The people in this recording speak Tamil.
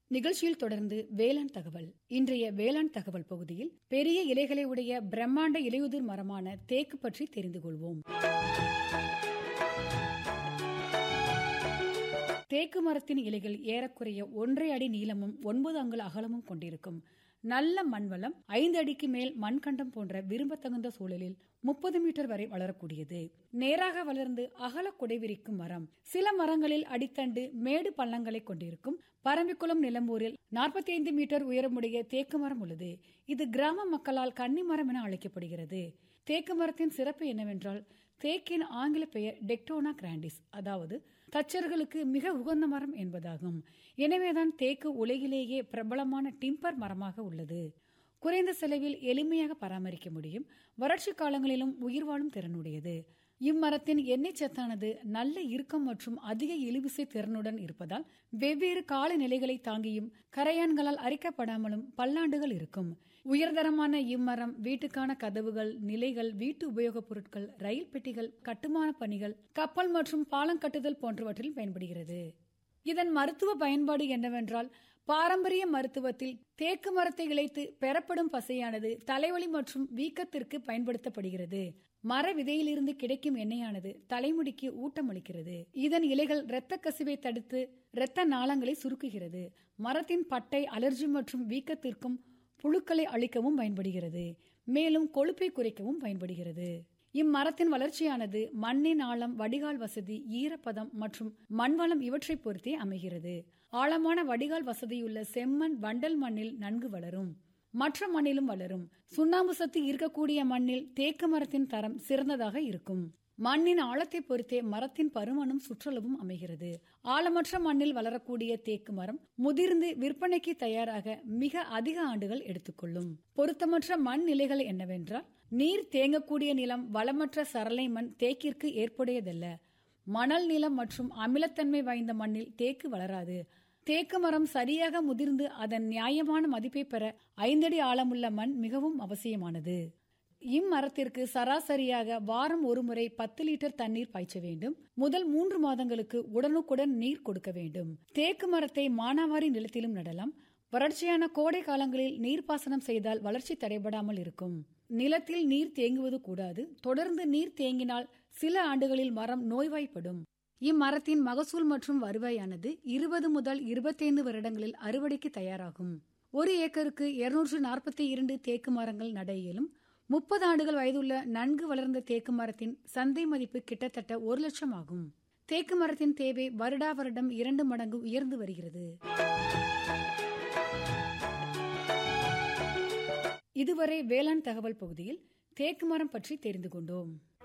நிகழ்ச்சியில் தொடர்ந்து வேளாண் தகவல் இன்றைய வேளாண் தகவல் பகுதியில் பெரிய இலைகளை உடைய பிரம்மாண்ட இலையுதிர் மரமான தேக்கு பற்றி தெரிந்து கொள்வோம் தேக்கு மரத்தின் இலைகள் ஏறக்குறைய ஒன்றரை அடி நீளமும் ஒன்பது அங்குல அகலமும் கொண்டிருக்கும் நல்ல மண்வளம் ஐந்து அடிக்கு மேல் மண்கண்டம் போன்ற விரும்பத்தகுந்த சூழலில் முப்பது மீட்டர் வரை வளரக்கூடியது நேராக வளர்ந்து அகல குடை விரிக்கும் மரம் சில மரங்களில் அடித்தண்டு மேடு பள்ளங்களை கொண்டிருக்கும் பரம்பிக்குளம் நிலம்பூரில் நாற்பத்தி ஐந்து மீட்டர் உயரமுடைய தேக்கு மரம் உள்ளது இது கிராம மக்களால் கன்னி மரம் என அழைக்கப்படுகிறது தேக்கு மரத்தின் சிறப்பு என்னவென்றால் தேக்கின் ஆங்கில பெயர் டெக்டோனா கிராண்டிஸ் அதாவது தச்சர்களுக்கு மிக உகந்த மரம் என்பதாகும் எனவேதான் தேக்கு உலகிலேயே பிரபலமான டிம்பர் மரமாக உள்ளது குறைந்த செலவில் எளிமையாக பராமரிக்க முடியும் வறட்சி காலங்களிலும் உயிர் வாழும் திறனுடையது இம்மரத்தின் எண்ணெய் சத்தானது நல்ல இறுக்கம் மற்றும் அதிக இழுவிசை திறனுடன் இருப்பதால் வெவ்வேறு காலநிலைகளை தாங்கியும் கரையான்களால் அரிக்கப்படாமலும் பல்லாண்டுகள் இருக்கும் உயர்தரமான இம்மரம் வீட்டுக்கான கதவுகள் நிலைகள் வீட்டு உபயோகப் பொருட்கள் ரயில் பெட்டிகள் கட்டுமான பணிகள் கப்பல் மற்றும் பாலம் கட்டுதல் போன்றவற்றில் பயன்படுகிறது இதன் மருத்துவ பயன்பாடு என்னவென்றால் பாரம்பரிய மருத்துவத்தில் தேக்கு மரத்தை இழைத்து பெறப்படும் பசையானது தலைவலி மற்றும் வீக்கத்திற்கு பயன்படுத்தப்படுகிறது மர விதையிலிருந்து கிடைக்கும் எண்ணெயானது தலைமுடிக்கு ஊட்டமளிக்கிறது இதன் இலைகள் இரத்த கசிவை தடுத்து இரத்த நாளங்களை சுருக்குகிறது மரத்தின் பட்டை அலர்ஜி மற்றும் வீக்கத்திற்கும் புழுக்களை அழிக்கவும் பயன்படுகிறது மேலும் கொழுப்பை குறைக்கவும் பயன்படுகிறது இம்மரத்தின் வளர்ச்சியானது மண்ணின் ஆழம் வடிகால் வசதி ஈரப்பதம் மற்றும் மண்வளம் இவற்றை பொறுத்தே அமைகிறது ஆழமான வடிகால் வசதியுள்ள செம்மண் வண்டல் மண்ணில் நன்கு வளரும் மற்ற மண்ணிலும் வளரும் சுண்ணாம்பு சத்து இருக்கக்கூடிய மண்ணில் தேக்கு மரத்தின் தரம் சிறந்ததாக இருக்கும் மண்ணின் ஆழத்தை பொறுத்தே மரத்தின் பருமனும் சுற்றளவும் அமைகிறது ஆழமற்ற மண்ணில் வளரக்கூடிய தேக்கு மரம் முதிர்ந்து விற்பனைக்கு தயாராக மிக அதிக ஆண்டுகள் எடுத்துக்கொள்ளும் பொருத்தமற்ற மண் நிலைகள் என்னவென்றால் நீர் தேங்கக்கூடிய நிலம் வளமற்ற சரளை மண் தேக்கிற்கு ஏற்புடையதல்ல மணல் நிலம் மற்றும் அமிலத்தன்மை வாய்ந்த மண்ணில் தேக்கு வளராது தேக்கு மரம் சரியாக முதிர்ந்து அதன் நியாயமான மதிப்பை பெற ஐந்தடி ஆழமுள்ள மண் மிகவும் அவசியமானது இம்மரத்திற்கு சராசரியாக வாரம் ஒருமுறை பத்து லிட்டர் தண்ணீர் பாய்ச்ச வேண்டும் முதல் மூன்று மாதங்களுக்கு உடனுக்குடன் நீர் கொடுக்க வேண்டும் தேக்கு மரத்தை மானாவாரி நிலத்திலும் நடலாம் வறட்சியான கோடை காலங்களில் நீர்ப்பாசனம் செய்தால் வளர்ச்சி தடைபடாமல் இருக்கும் நிலத்தில் நீர் தேங்குவது கூடாது தொடர்ந்து நீர் தேங்கினால் சில ஆண்டுகளில் மரம் நோய்வாய்ப்படும் இம்மரத்தின் மகசூல் மற்றும் வருவாயானது இருபது முதல் இருபத்தைந்து வருடங்களில் அறுவடைக்கு தயாராகும் ஒரு ஏக்கருக்கு இருநூற்று நாற்பத்தி இரண்டு தேக்கு மரங்கள் நட இயலும் முப்பது ஆண்டுகள் வயதுள்ள நன்கு வளர்ந்த தேக்கு மரத்தின் சந்தை மதிப்பு கிட்டத்தட்ட ஒரு லட்சம் ஆகும் தேக்கு மரத்தின் தேவை வருடா வருடம் இரண்டு மடங்கு உயர்ந்து வருகிறது இதுவரை வேளாண் தகவல் பகுதியில் தேக்கு மரம் பற்றி தெரிந்து கொண்டோம்